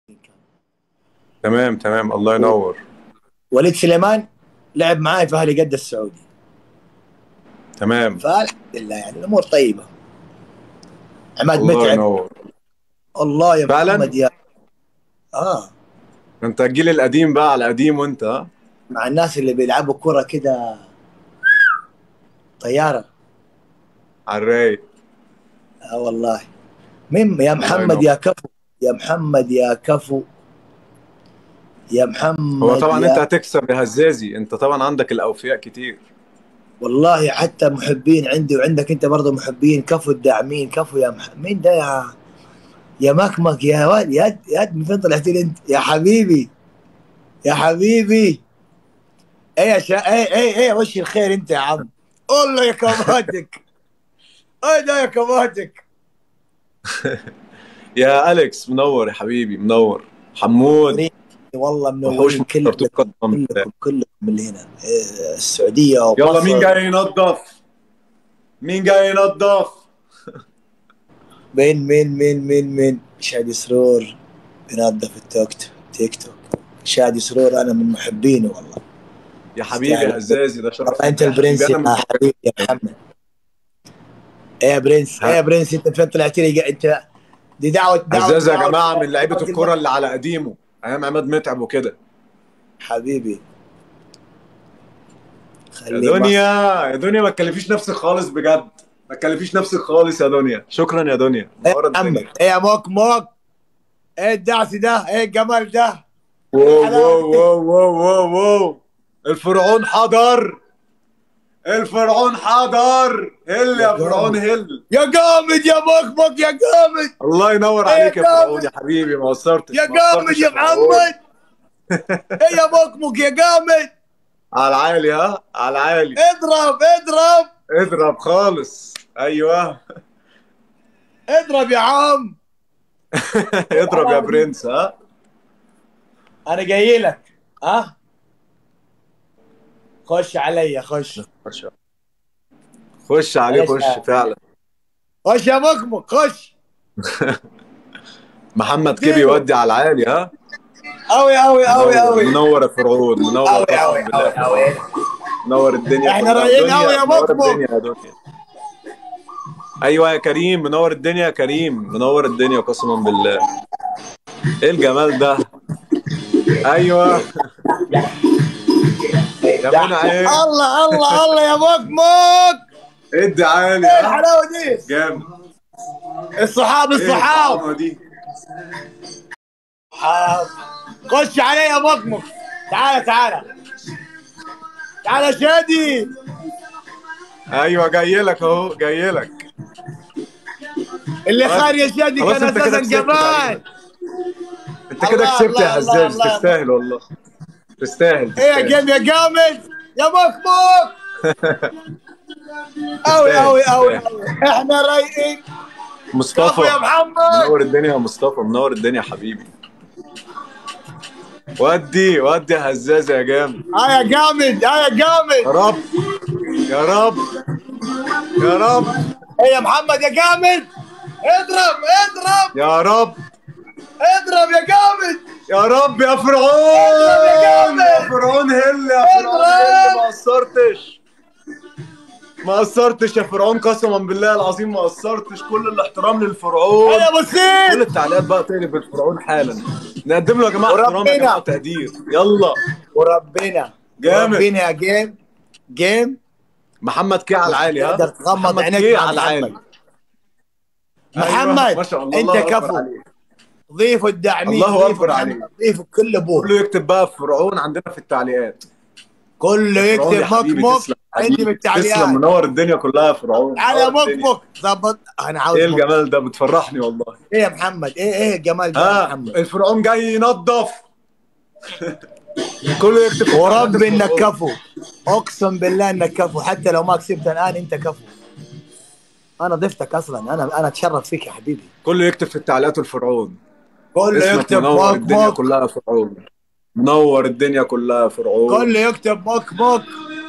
تمام تمام الله ينور وليد سليمان لعب معاي في اهلي قد السعودي تمام فالحمد لله يعني الامور طيبه عماد الله متعب ينور الله يا فعلاً؟ محمد يا اه انت الجيل القديم بقى على قديم وانت ها؟ مع الناس اللي بيلعبوا كرة كده طيارة على الرايق اه والله مين يا محمد ينور. يا كفو يا محمد يا كفو يا محمد هو طبعا يا انت هتكسب يا هزازي انت طبعا عندك الاوفياء كتير والله حتى محبين عندي وعندك انت برضه محبين كفو الداعمين كفو يا مح... مين ده يا يا مكمك يا واد يا يا من فين طلعت لي انت يا حبيبي يا حبيبي ايه يا شا... ايه ايه ايه وش الخير انت يا عم والله يا كماتك ايه ده يا كماتك يا اليكس منور يا حبيبي منور حمود والله وحوش منورين كلكم مرتبط قدم بالله. كلكم كلكم اللي هنا إيه، السعوديه يلا ومصر. مين جاي ينظف مين جاي ينظف مين مين مين مين مين شادي سرور بينظف التيك توك تيك توك شادي سرور انا من محبينه والله يا حبيبي يا هزازي ده شرف والله انت يا البرنس حبيبي، أنا يا حبيبي يا محمد ايه يا برنس ايه يا برنس انت فين طلعت لي انت دي دعوه دعوه هزاز يا دعوة- جماعه من لعيبه دعوة الكره اللي على قديمه ايام عماد متعب وكده حبيبي يا خليه دنيا يا دنيا ما تكلفيش نفسك خالص بجد ما تكلفيش نفسك خالص يا دنيا شكرا يا دنيا ايه منورة يا محمد الدنيا. ايه يا موك موك ايه الدعس ده ايه الجمال ده واو واو واو واو واو واو الفرعون حضر الفرعون حضر هل يا فرعون هل يا جامد يا موك موك يا جامد الله ينور إيه عليك يا جامد. فرعون يا حبيبي ما قصرتش يا ما جامد قصرتش يا فرعون. محمد ايه يا موك موك يا جامد على العالي ها على العالي اضرب اضرب اضرب خالص ايوه اضرب يا عم اضرب يا برنس ها انا جاي لك ها خش عليا خش خش عليه معلش. خش فعلا خش يا مكمك خش محمد كيبي يودي على العالي ها اوي اوي اوي منور- اوي منور يا فرعون منور اوي قسم اوي بالله. اوي اوي منور الدنيا إحنا كلها. رايقين دنيا، أوي يا منور مكمك. الدنيا يا دنيا ايوه يا كريم منور الدنيا يا كريم منور الدنيا قسما بالله ايه الجمال ده ايوه يا منى ايه الله الله الله يا مكمك ادي عالي ايه ها؟ الحلاوه دي جامد الصحاب ايه الصحاب الطعمة دي صحاب. خش علي يا مكمك تعال تعال تعال يا شادي ايوه جاي لك اهو جاي لك اللي خلاص. خار يا شادي خلاص كان انت كده اساسا كسبت جبان انت كده الله، كسبت الله، يا الله، هزاز الله. تستاهل والله تستاهل ايه يا تستاهل. جيم يا جامد يا مكمك اوي تستاهل، اوي اوي تستاهل. احنا رايقين مصطفى كفو يا محمد منور الدنيا يا مصطفى منور الدنيا يا حبيبي ودي ودي يا هزاز يا جامد اه يا جامد اه يا يا جامد رب يا رب يا رب ايه يا محمد يا جامد اضرب اضرب يا رب اضرب يا جامد يا رب يا يا فرعون جامد. يا فرعون هل يا فرعون هل ما قصرتش ما قصرتش يا فرعون قسما بالله العظيم ما قصرتش كل الاحترام للفرعون ايه يا ابو كل سيد التعليقات بقى تقلب الفرعون حالا نقدم له يا جماعه احترام يا وربنا. جماعه تقدير يلا وربنا جامد. وربنا يا جيم جيم محمد كي على العالي ها تقدر تغمض محمد عينيك كي مع على العالي محمد. محمد ما شاء الله انت الله أكبر كفو عليك. ضيفوا الداعمين الله ضيفوا أكبر محمد، عليك. ضيفوا كل ابوه كله يكتب بقى فرعون عندنا في التعليقات كله فرعون يا يكتب حبيبي، مكمك تسلم عندي حبيبي. من تسلم التعليقات منور الدنيا كلها يا فرعون على منور الدنيا. مكمك ظبط انا عاوز ايه مكمك. الجمال ده بتفرحني والله ايه يا محمد ايه ايه الجمال ده يا ها محمد الفرعون جاي ينظف كله يكتب في ورب التعليقات انك الفرعون. كفو اقسم بالله انك كفو حتى لو ما كسبت الان انت كفو انا ضفتك اصلا انا انا اتشرف فيك يا حبيبي كله يكتب في التعليقات الفرعون كله اسمك يكتب منور مك الدنيا مك كلها يا فرعون منور الدنيا كلها يا فرعون كله يكتب مك مك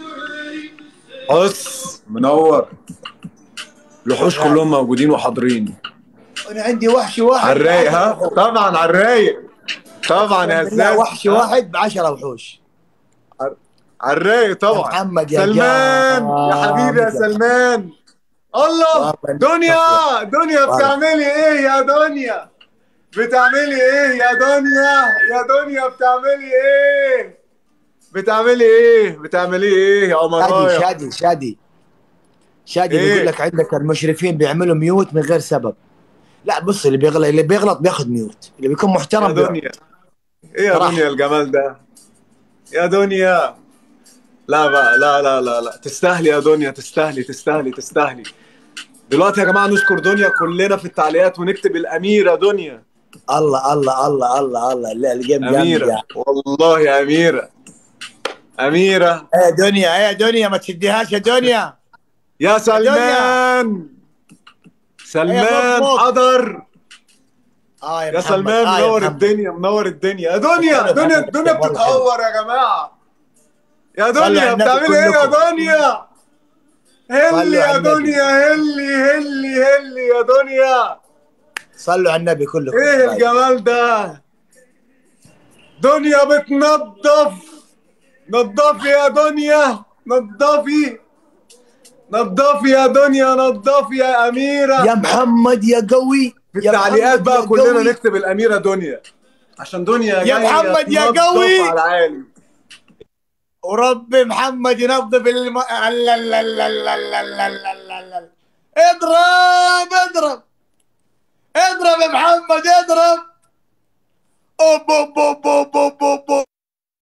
حس منور الوحوش كلهم موجودين وحاضرين انا عندي وحش واحد على الرايق ها طبعا على الرايق طبعا يا بالله هزاز وحش واحد ب 10 وحوش على الرايق يا طبعا محمد يا سلمان يا جامد حبيبي يا يا سلمان الله والله دنيا دنيا والله. بتعملي ايه يا دنيا بتعملي ايه يا دنيا يا دنيا بتعملي ايه بتعملي ايه بتعملي ايه يا شادي قمرايا شادي شادي شادي إيه؟ بيقول لك عندك المشرفين بيعملوا ميوت من غير سبب لا بص اللي بيغلط اللي بيغلط بياخذ ميوت اللي بيكون يا محترم بيقعد. دنيا ايه يا صراحة. دنيا الجمال ده يا دنيا لا بقى لا لا لا لا تستاهلي يا دنيا تستاهلي تستاهلي تستاهلي دلوقتي يا جماعه نشكر دنيا كلنا في التعليقات ونكتب الاميره دنيا الله الله الله الله الله لا الجيم جامد اميره يا والله يا اميره اميره ايه دنيا ايه دنيا ما تشديهاش يا دنيا يا سلمان سلمان مبروك. حضر اه يا محمد. سلمان آه يا منور محمد. الدنيا منور الدنيا يا دنيا حلو، دنيا حلو، الدنيا والله بتتهور يا جماعه يا صلوا على دنيا النبي بتعملي ايه يا كلكم. دنيا هلي صلوا يا على النبي. دنيا هلي هلي هلي يا دنيا صلوا على النبي كلكم ايه الجمال ده دنيا بتنظف نظفي يا دنيا نظفي نظفي يا دنيا نظفي يا اميره يا محمد يا قوي في يا التعليقات محمد بقى يا كلنا قوي. نكتب الاميره دنيا عشان دنيا يا جاية محمد يا تنظف قوي. على العالي وربي محمد ينظف الم... لا لا لا لا لا لا لا لا لا اضرب اضرب اضرب يا محمد اضرب اوب اوب اوب اوب اوب اوب أوب.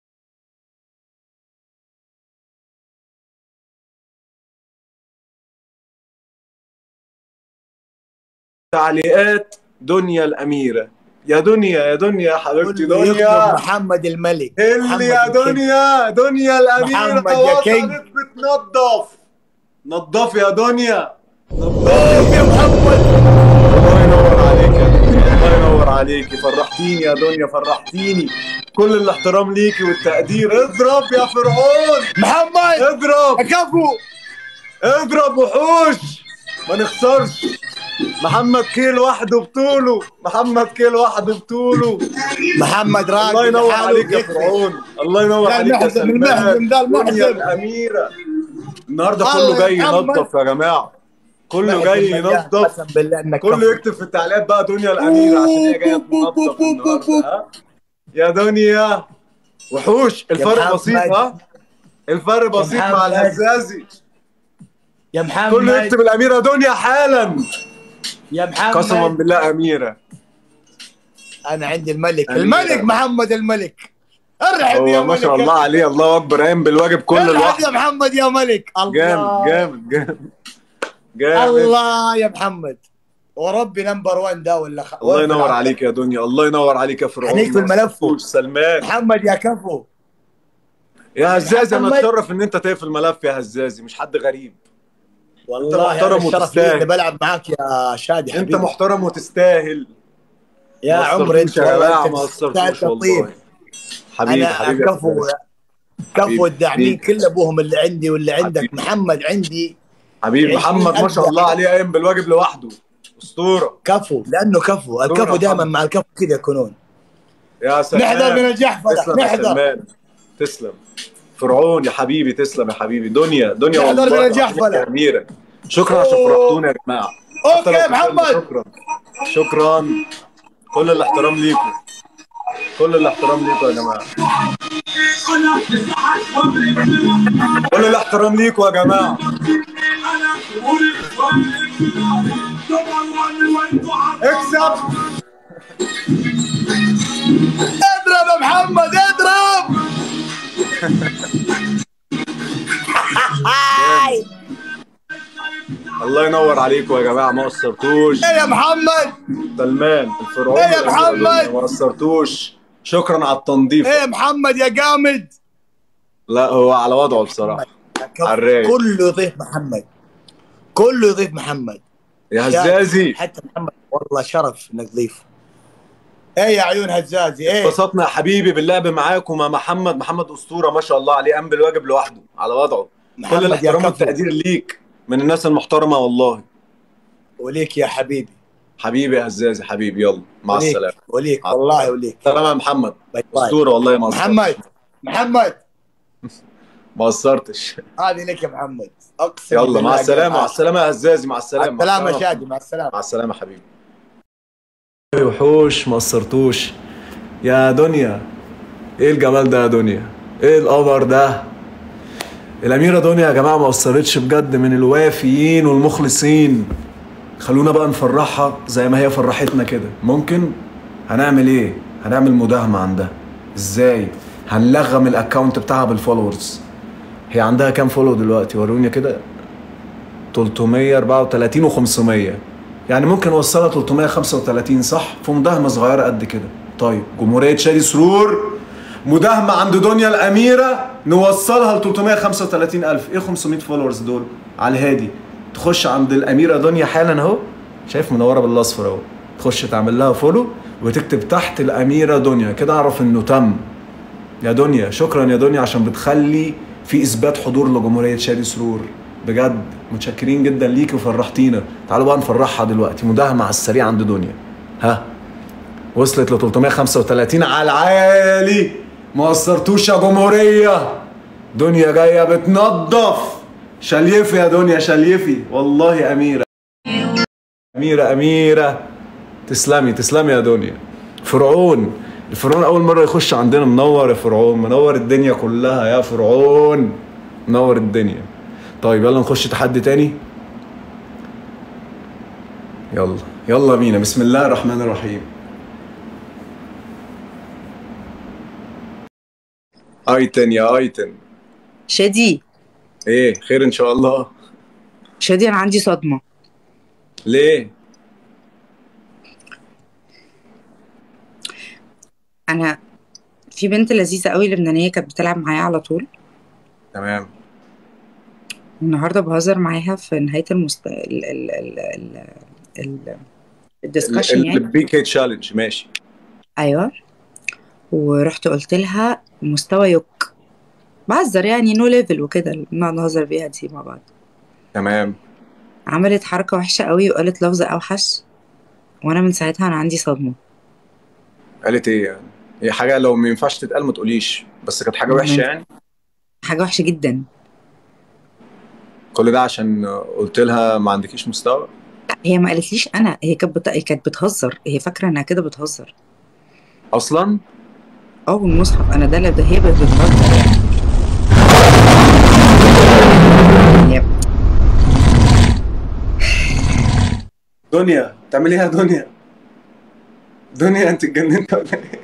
تعليقات دنيا الاميره يا دنيا يا دنيا يا حبيبتي كله يطلب دنيا محمد الملك محمد اللي يا الكينج. دنيا دنيا الاميره محمد يا كينج. وصلت بتنظف نظف يا دنيا نظف اوب يا محمد الله ينور عليك يا دنيا الله ينور عليكي فرحتيني يا دنيا فرحتيني كل الاحترام ليكي والتقدير اضرب يا فرعون محمد اضرب كفو اضرب وحوش ما نخسرش محمد كيل وحده بطوله محمد كيل وحده بطوله محمد راقد الله ينور لحاله عليك يا يكفي. فرعون الله ينور ده عليك يا المحزن، المحزن، سلمان ده المحزن. دنيا الاميره النهارده الله كله جاي محمد. ينظف يا جماعه كله أقسم جاي بالله- ينظف قسم بالله انك كله كفو. يكتب في التعليقات بقى دنيا الاميره عشان هي جايه تنظف النهارده ها؟ يا دنيا وحوش الفرق محمد. بسيط ها الفرق بسيط مع محمد. الهزازي يا محمد كله يكتب الاميره دنيا حالا يا محمد قسما بالله اميره انا عندي الملك أميرة. الملك محمد الملك ارحب يا هو ما ملك شاء الله عليه الله اكبر قايم بالواجب كل ارحب الوقت يا محمد يا ملك الله جامد جامد جامد جامد الله يا محمد وربي نمبر 1 ده ولا خ... الله ولا ينور بالعكس. عليك يا دنيا الله ينور عليك يا فرعون هنيك في الملف. وش سلمان محمد يا كفو يا هزازي انا محمد. اتشرف ان انت تقفل الملف يا هزازي مش حد غريب والله محترم أنا الشرف وتستاهل. لي اني بلعب معاك يا شادي انت حبيبي محترم وتستاهل يا ما عمري انت قصرتوش يا والله جماعه انت ما تستاهل قصرتوش تطيب والله حبيبي انا حبيبي يا كفو هزازي. كفو حبيبي. الداعمين كل ابوهم اللي عندي واللي عندك حبيبي. محمد عندي حبيبي عشرين محمد ما ألف شاء الله عليه قايم بالواجب لوحده اسطوره كفو لانه كفو الكفو دورة دائما محمد. مع الكفو كذا يكونون يا سلام نحضر من الجحفله تسلم يا نحضر سلمان تسلم فرعون يا حبيبي تسلم يا حبيبي دنيا دنيا نحضر والله من الجحفلة. يا اميره شكرا عشان أوه. فرحتونا يا جماعه أوكي حتى لو يا خسرنا، محمد. شكرا شكرا كل الاحترام ليكم كل الاحترام ليكم يا جماعه كل الاحترام ليكم يا جماعه اكسب اضرب يا محمد اضرب الله ينور عليكم يا جماعه ما قصرتوش ايه يا محمد سلمان الفرعون إيه يا والأميرة محمد؟ دنيا، ما قصرتوش شكرا على التنظيف ايه يا محمد يا جامد لا هو على وضعه بصراحه على الرايق. كله يضيف محمد كله يضيف محمد يا هزازي حتى محمد والله شرف انك تضيف ايه يا عيون هزازي ايه اتبسطنا يا حبيبي باللعب معاكم يا محمد محمد اسطوره ما شاء الله عليه قام بالواجب لوحده على وضعه محمد كل يا الاحترام كفو. والتقدير ليك من الناس المحترمه والله وليك يا حبيبي حبيبي يا هزازي حبيبي يلا مع وليك السلامه وليك مع والله وليك سلام يا محمد باي باي اسطوره والله ما قصرتش محمد محمد ما قصرتش هذه لك يا محمد اقسم يلا بالله مع السلامه مع مع السلامه يا هزازي مع السلامه مع السلامه السلامه شادي مع السلامه مع السلامه حبيبي وحوش ما قصرتوش يا دنيا ايه الجمال ده يا دنيا ايه القمر ده الأميرة دنيا يا جماعة ما قصرتش بجد من الوافيين والمخلصين خلونا بقى نفرحها زي ما هي فرحتنا كده ممكن هنعمل ايه هنعمل مداهمة عندها ازاي هنلغم الاكونت بتاعها بالفولورز هي عندها كام فولو دلوقتي وروني كده 334 و500 يعني ممكن نوصلها 335 صح في مداهمة صغيرة قد كده طيب جمهورية شادي سرور مداهمة عند دنيا الأميرة نوصلها ل 335 ألف إيه 500 فولورز دول على الهادي تخش عند الأميرة دنيا حالا أهو شايف منورة بالأصفر أهو تخش تعمل لها فولو وتكتب تحت الأميرة دنيا كده أعرف إنه تم يا دنيا شكرا يا دنيا عشان بتخلي في إثبات حضور لجمهورية شادي سرور بجد متشكرين جدا ليكي وفرحتينا تعالوا بقى نفرحها دلوقتي مداهمة على السريع عند دنيا ها وصلت ل 335 على العالي ما قصرتوش يا جمهورية دنيا جاية بتنظف شليفي يا دنيا شليفي والله أميرة أميرة أميرة تسلمي تسلمي يا دنيا فرعون الفرعون أول مرة يخش عندنا منور يا فرعون منور الدنيا كلها يا فرعون منور الدنيا طيب يلا نخش تحدي تاني يلا يلا بينا بسم الله الرحمن الرحيم ايتن يا ايتن شادي ايه خير ان شاء الله شادي انا عندي صدمه ليه انا في بنت لذيذه قوي لبنانيه كانت بتلعب معايا على طول تمام النهارده بهزر معاها في نهايه المست ال ال ال ال ال الدسكشن يعني البي كي تشالنج ماشي ايوه ورحت قلت لها مستوى يوك بهزر يعني نو ليفل وكده بنقعد نهزر بيها دي مع بعض تمام عملت حركه وحشه قوي وقالت لفظ اوحش وانا من ساعتها انا عندي صدمه قالت ايه يعني هي حاجه لو ما ينفعش تتقال ما تقوليش بس كانت حاجه وحشه يعني حاجه وحشه جدا كل ده عشان قلت لها ما عندكيش مستوى هي ما قالتليش انا هي كانت بت... هي كانت بتهزر هي فاكره انها كده بتهزر اصلا اه بالمصحف انا ده اللي ده هي بتهزر يعني هي دنيا تعمل ايه يا دنيا دنيا انت اتجننت ولا ايه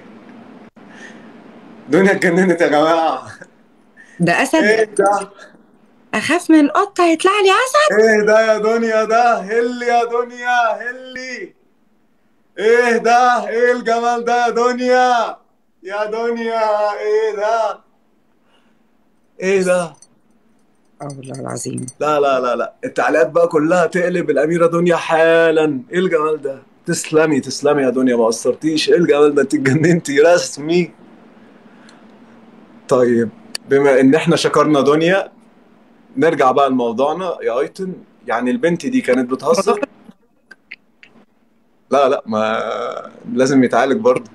دنيا اتجننت يا جماعه ده اسد ايه ده اخاف من قطه يطلع لي اسد ايه ده يا دنيا ده هلي يا دنيا هلي ايه ده ايه الجمال ده يا دنيا يا دنيا ايه ده ايه ده اه والله العظيم لا لا لا لا التعليقات بقى كلها تقلب الأميرة دنيا حالا ايه الجمال ده تسلمي تسلمي يا دنيا ما قصرتيش ايه الجمال ده انت اتجننتي رسمي طيب بما ان احنا شكرنا دنيا نرجع بقى لموضوعنا يا ايتن يعني البنت دي كانت بتهزر لا لا ما لازم يتعالج برضه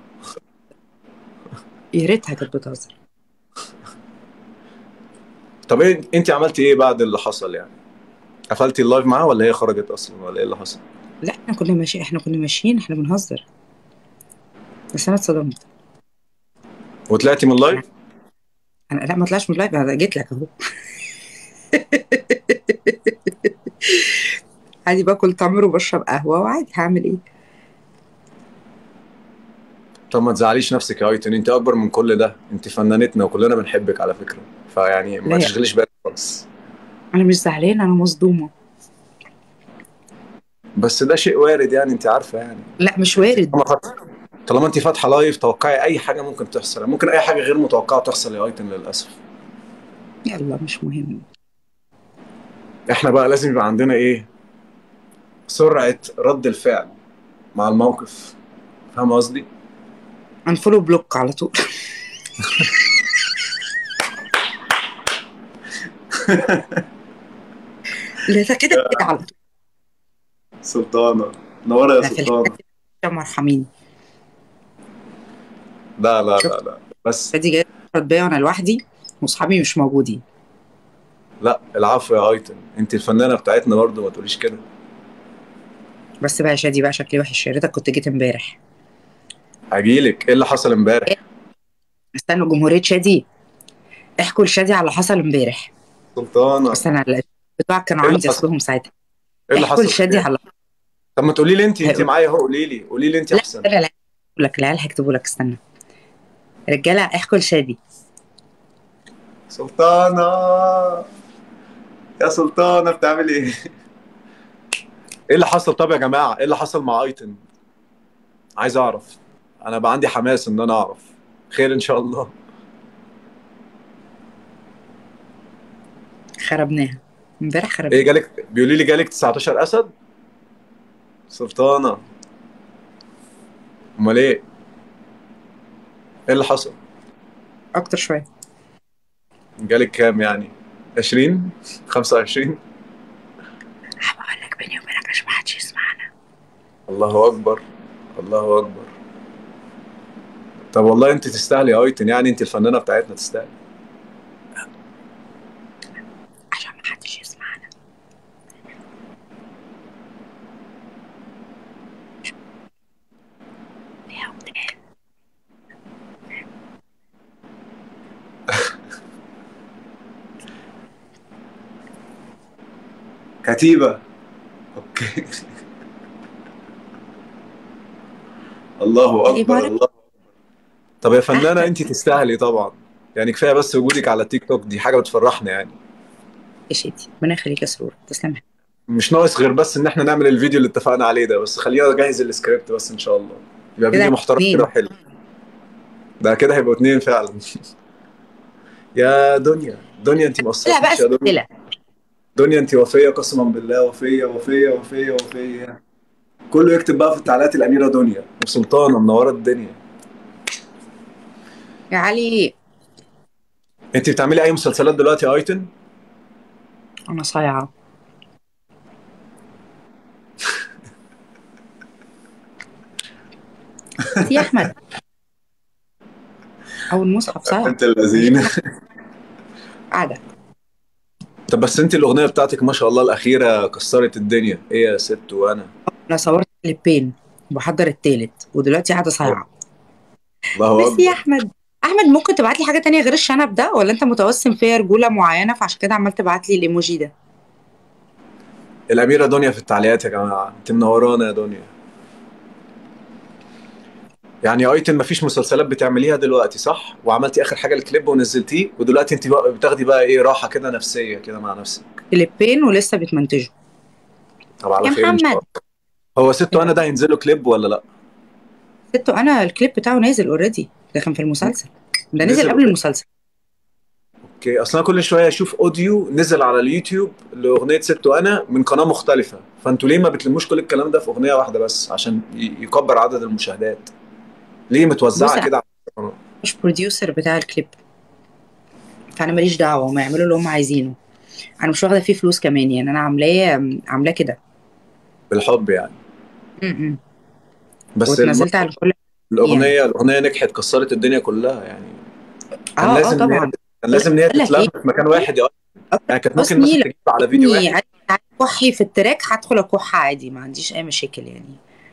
يا ريتها كانت بتهزر طب ايه انت عملتي ايه بعد اللي حصل يعني قفلتي اللايف معاها ولا هي خرجت اصلا ولا ايه اللي حصل لا احنا كنا ماشيين احنا كنا ماشيين احنا بنهزر بس انا اتصدمت وطلعتي من اللايف انا لا ما طلعش من اللايف انا جيت لك اهو عادي باكل تمر وبشرب قهوه وعادي هعمل ايه طب ما تزعليش نفسك يا ايتن انت اكبر من كل ده انت فنانتنا وكلنا بنحبك على فكره فيعني لا ما يا- تشغليش بالك خالص انا مش زعلانه انا مصدومه بس ده شيء وارد يعني انت عارفه يعني لا مش وارد طالما فات- طالما انت فاتحه لايف توقعي اي حاجه ممكن تحصل ممكن اي حاجه غير متوقعه تحصل يا ايتن للاسف يلا مش مهم احنا بقى لازم يبقى عندنا ايه سرعه رد الفعل مع الموقف فاهم قصدي انفولو بلوك على طول لا ده كده كده على طول سلطانه منوره يا أنا في سلطان الحاجات دي مرحمين لا لا لا لا بس فدي جايه تفرط بيا وانا لوحدي واصحابي مش موجودين لا العفو يا ايتن انت الفنانه بتاعتنا برضه ما تقوليش كده بس بقى يا شادي بقى شكلي وحش يا ريتك كنت جيت امبارح هجيلك ايه اللي حصل امبارح استنوا جمهوريه شادي احكوا لشادي على اللي حصل امبارح سلطانه بس انا ال- بتوعك كانوا إيه اللي عندي حصل؟ اصلهم ساعتها ايه اللي احكوا حصل لشادي على طب ما تقولي لي انت انت هيقول- معايا اهو قولي لي قولي لي انت لا احسن لا لا هكتبوا لك العيال هيكتبوا لك استنى رجاله احكوا لشادي سلطانه يا سلطانه بتعمل ايه ايه اللي حصل طب يا جماعه ايه اللي حصل مع ايتن عايز اعرف انا بقى عندي حماس ان انا اعرف خير ان شاء الله خربناها امبارح ايه خربناها جالك بيقولوا لي جالك 19 اسد سلطانه امال ايه ايه اللي حصل اكتر شويه جالك كام يعني 20 25 بقول لك بيني وبينك عشان ما حدش يسمعنا الله اكبر الله اكبر طب والله انت تستاهلي يا ايتن يعني انت الفنانه بتاعتنا تستاهلي عشان ما حدش يسمعنا ليها ودان كتيبه اوكي الله إيه اكبر بقى؟ الله أكبر. طب يا فنانه انت تستاهلي طبعا يعني كفايه بس وجودك على تيك توك دي حاجه بتفرحنا يعني يا شادي ربنا يخليك يا سرور تسلم مش ناقص غير بس ان احنا نعمل الفيديو اللي اتفقنا عليه ده بس خلينا نجهز السكريبت بس ان شاء الله يبقى كده فيديو محترم اتنين. كده وحلو ده كده هيبقوا اتنين فعلا يا دنيا دنيا انت ما لا بقى قصرتيش يا دنيا سلسله دنيا انت وفيه قسما بالله وفيه وفيه وفيه وفيه كله يكتب بقى في التعليقات الاميره دنيا وسلطانه منوره الدنيا يا علي انت بتعملي اي مسلسلات دلوقتي يا ايتن انا صايعه يا احمد او المصحف صايعه انت اللذين قاعده طب بس انت الاغنيه بتاعتك ما شاء الله الاخيره كسرت الدنيا ايه يا ست وانا انا صورت كليبين وبحضر التالت ودلوقتي قاعده صايعه الله بس اكبر يا احمد احمد ممكن تبعت لي حاجه تانية غير الشنب ده ولا انت متوسم فيا رجوله معينه فعشان كده عمال تبعت لي الايموجي ده الأميرة دنيا في التعليقات يا جماعة أنت منورانا يا دنيا يعني يا ايتن مفيش مسلسلات بتعمليها دلوقتي صح؟ وعملتي آخر حاجة الكليب ونزلتيه ودلوقتي أنت بقى بتاخدي بقى إيه راحة كده نفسية كده مع نفسك كليبين ولسه بتمنتجوا طب على يا خير إن شاء محمد. الله هو ستو أنا ده هينزل له كليب ولا لأ؟ ستو انا الكليب بتاعه نازل اوريدي ده كان في المسلسل ده نزل نزل قبل already. المسلسل اوكي اصلا كل شويه اشوف اوديو نزل على اليوتيوب لاغنيه ست وانا من قناه مختلفه فانتوا ليه ما بتلموش كل الكلام ده في اغنيه واحده بس عشان ي- يكبر عدد المشاهدات ليه بص متوزعه يا- كده على القناه مش بروديوسر بتاع الكليب فانا ماليش دعوه هم يعملوا اللي هم عايزينه انا مش واخده فيه فلوس كمان يعني انا عاملاه عاملاه كده بالحب يعني م- م. بس واتنزلت الم- على كل الاغنيه الاغنيه نجحت كسرت الدنيا كلها يعني كان اه اه لازم إن هي- طبعا كان لازم ان هي بقول لك تتلم إيه؟ في مكان واحد يا يعني كانت بص ممكن مثلا نيلة، تجيب على فيديو إني واحد عايز كحي في التراك هدخل اكح عادي ما عنديش اي مشاكل يعني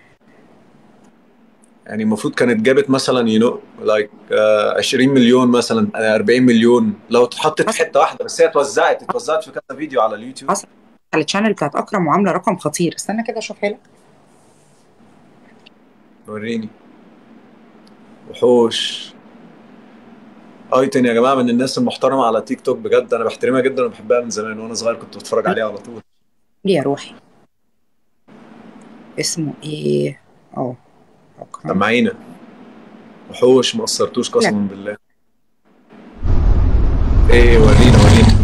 يعني المفروض كانت جابت مثلا يو نو لايك 20 مليون مثلا آه، 40 مليون لو اتحطت في حصل. حته واحده بس هي اتوزعت اتوزعت في كذا فيديو على اليوتيوب حصل. على الشانل بتاعت اكرم وعامله رقم خطير استنى كده اشوفها لك وريني وحوش ايتن يا جماعه من الناس المحترمه على تيك توك بجد انا بحترمها جدا وبحبها من زمان وانا صغير كنت بتفرج عليها على طول ليه يا روحي اسمه ايه اه اكرم سمعينا وحوش ما قصرتوش قسما بالله ايه ورينا ورينا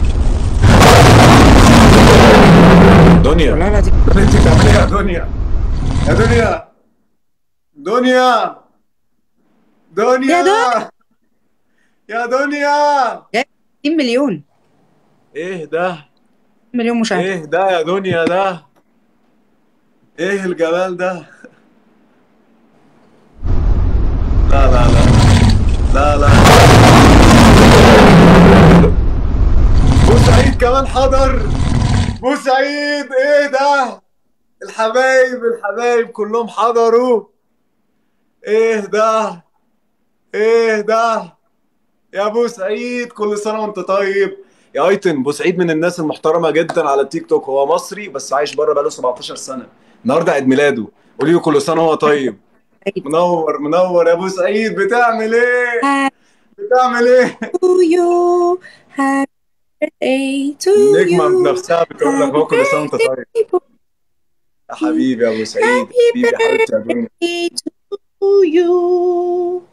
دنيا والله العظيم انت بتعملي ايه يا دنيا يا دنيا دنيا دنيا يا دنيا. يا دنيا 60 مليون ايه ده مليون مشاهده ايه ده يا دنيا ده ايه الجمال ده كمان حضر بوسعيد ايه ده الحبايب الحبايب كلهم حضروا ايه ده ايه ده يا بوسعيد كل سنه وانت طيب يا ايتن بوسعيد من الناس المحترمه جدا على التيك توك هو مصري بس عايش بره بقاله 17 سنه النهارده عيد ميلاده قولي له كل سنه وهو طيب منور منور يا بوسعيد بتعمل ايه بتعمل ايه to you happy birthday to نجمه you بنفسها بتقول لك هو كل سنه وانت طيب يا حبيبي يا بوسعيد حبيبي يا حبيبتي يا دنيا birthday to you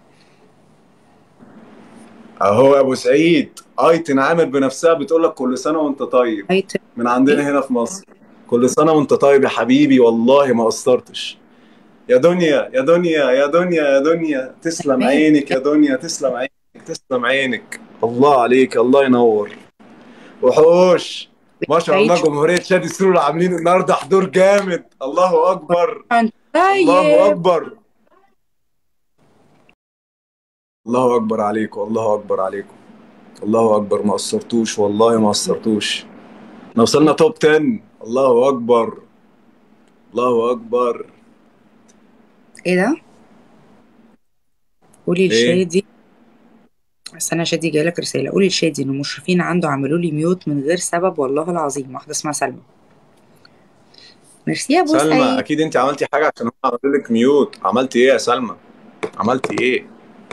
اهو يا ابو سعيد ايتن عامر بنفسها بتقول لك كل سنه وانت طيب أيتن من عندنا هنا في مصر كل سنه وانت طيب يا حبيبي والله ما قصرتش يا دنيا يا دنيا يا دنيا يا دنيا تسلم عينك يا دنيا تسلم عينك تسلم عينك الله عليك الله ينور وحوش ما شاء الله جمهورية شادي سرور عاملين النهارده حضور جامد الله اكبر الله طيب اكبر الله اكبر عليكم الله اكبر عليكم الله اكبر ما قصرتوش والله ما قصرتوش احنا وصلنا توب 10 الله اكبر الله اكبر ايه ده؟ قولي إيه؟ لشادي بس انا شادي جايلك رسالة قولي لشادي ان المشرفين عنده عملوا لي ميوت من غير سبب والله العظيم واحدة اسمها سلمى ميرسي يا ابو سلمى سعيد اكيد انت عملتي حاجه عشان هم عملوا لك ميوت عملتي ايه يا سلمى عملتي ايه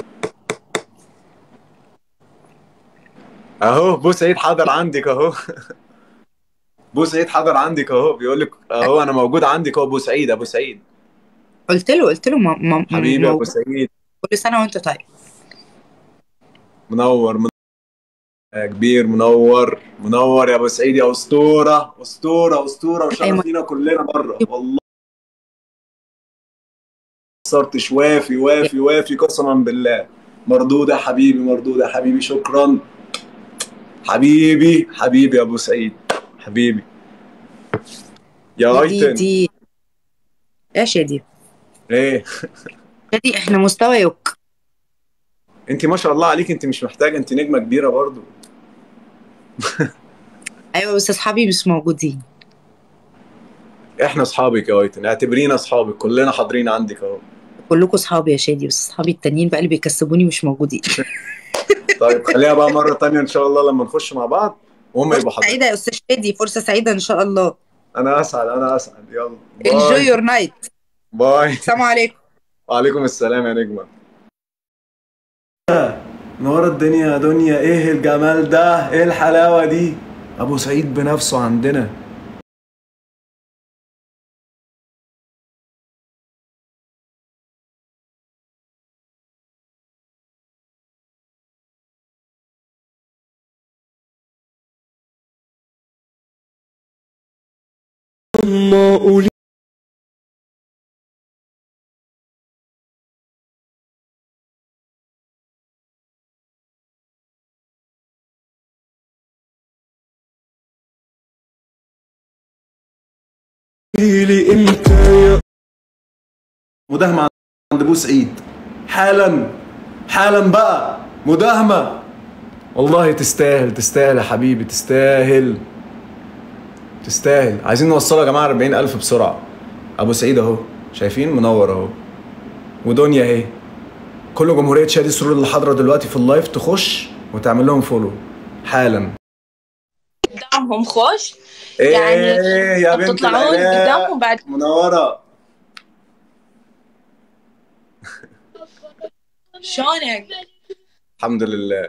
اهو بوسعيد حضر عندك اهو بوسعيد حضر عندك اهو بيقول لك اهو انا موجود عندك اهو بوسعيد ابو سعيد قلت له قلت له ما ما حبيبي يا ابو موجود سعيد كل سنة وانت طيب منور منور يا كبير منور منور يا ابو سعيد يا اسطوره اسطوره اسطوره وشرفينا كلنا مره والله صرتش وافي وافي وافي قسما بالله مردود يا حبيبي مردود يا حبيبي شكرا حبيبي حبيبي يا ابو سعيد حبيبي يا دي ايتن دي يا شادي ايه شادي احنا مستوى يوك انت ما شاء الله عليك انت مش محتاجه انت نجمه كبيره برضو ايوه بس اصحابي مش موجودين احنا اصحابك يا ايتن اعتبرينا اصحابك كلنا حاضرين عندك اهو كلكم اصحابي يا شادي بس اصحابي التانيين بقى اللي بيكسبوني مش موجودين طيب خليها بقى مرة تانية إن شاء الله لما نخش مع بعض وهم يبقوا فرصة حاضرين سعيدة يا استاذ شادي فرصة سعيدة ان شاء الله أنا أسعد أنا أسعد يلا enjoy باي your night باي السلام عليكم وعليكم السلام يا نجمة نور الدنيا يا دنيا إيه الجمال ده إيه الحلاوة دي أبو سعيد بنفسه عندنا لي انت يا مداهمة عند بوسعيد حالا حالا بقى مداهمة والله تستاهل تستاهل يا حبيبي تستاهل تستاهل عايزين نوصلها يا جماعة 40000 بسرعة أبو سعيد أهو شايفين منور أهو ودنيا أهي كل جمهورية شادي سرور اللي حاضرة دلوقتي في اللايف تخش وتعمل لهم فولو حالا قدامهم خوش إيه يعني يا بنت بتطلعون العلاء قدامهم بعد منورة شلونك؟ الحمد لله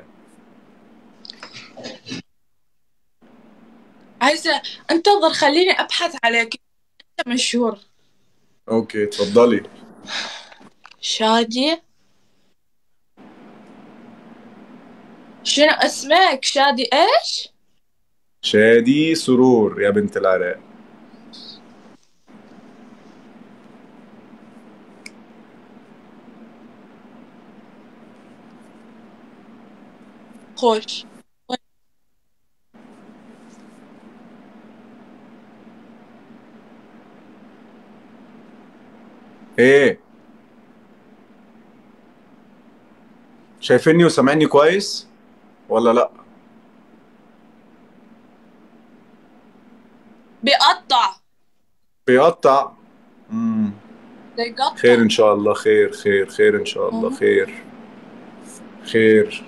عايزة انتظر خليني ابحث عليك انت مشهور اوكي اتفضلي شادي شنو اسمك شادي ايش؟ شادي سرور يا بنت العراق خوش ايه شايفيني وسامعني كويس ولا لا بيقطع بيقطع امم بيقطع خير ان شاء الله خير خير خير ان شاء الله مم. خير خير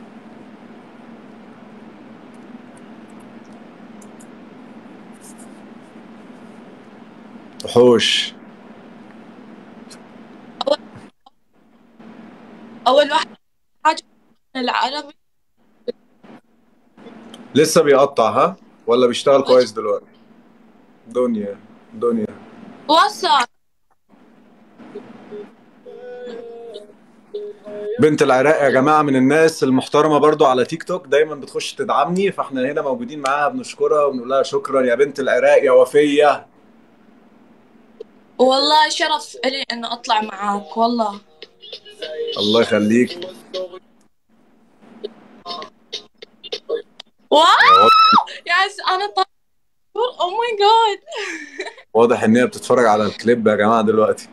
وحوش اول واحد حاجة العربي لسه بيقطع ها ولا بيشتغل كويس دلوقتي دنيا دنيا وصل بنت العراق يا جماعة من الناس المحترمة برضو على تيك توك دايما بتخش تدعمني فاحنا هنا موجودين معاها بنشكرها وبنقول لها شكرا يا بنت العراق يا وفية والله شرف لي انه اطلع معاك والله الله يخليك واو يس انا طيب او ماي جاد واضح ان هي بتتفرج على الكليب يا جماعة دلوقتي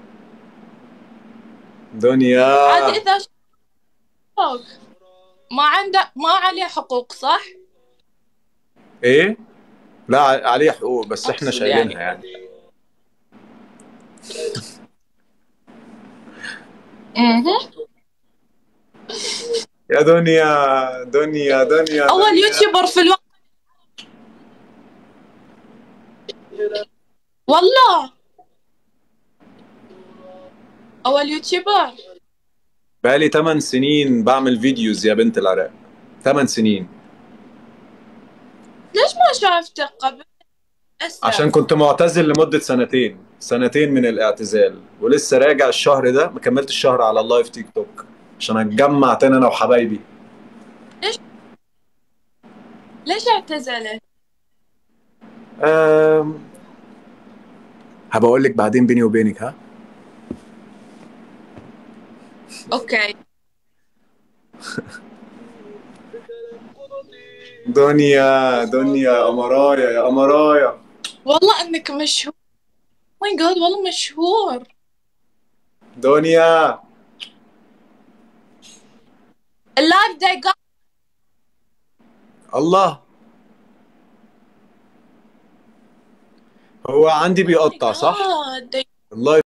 دنيا عاد اذا شوك ما عنده ما عليه حقوق صح؟ ايه لا ع- عليه حقوق بس احنا أقصد شايلينها يعني اها يا دنيا دنيا دنيا اول دنيا. يوتيوبر في الوقت والله اول يوتيوبر بقالي 8 سنين بعمل فيديوز يا بنت العراق 8 سنين ليش ما شافتك قبل؟ أسف. عشان كنت معتزل لمدة سنتين سنتين من الاعتزال ولسه راجع الشهر ده ما كملت الشهر على اللايف تيك توك عشان اتجمع تاني انا وحبايبي ليش اعتزلت؟ أم... هبقى اقول لك بعدين بيني وبينك ها اوكي دنيا دنيا يا قمرايا يا قمرايا والله انك مشهور ماي جاد والله مشهور دنيا اللايف داي قا- الله هو عندي بيقطع صح God, they- اللايف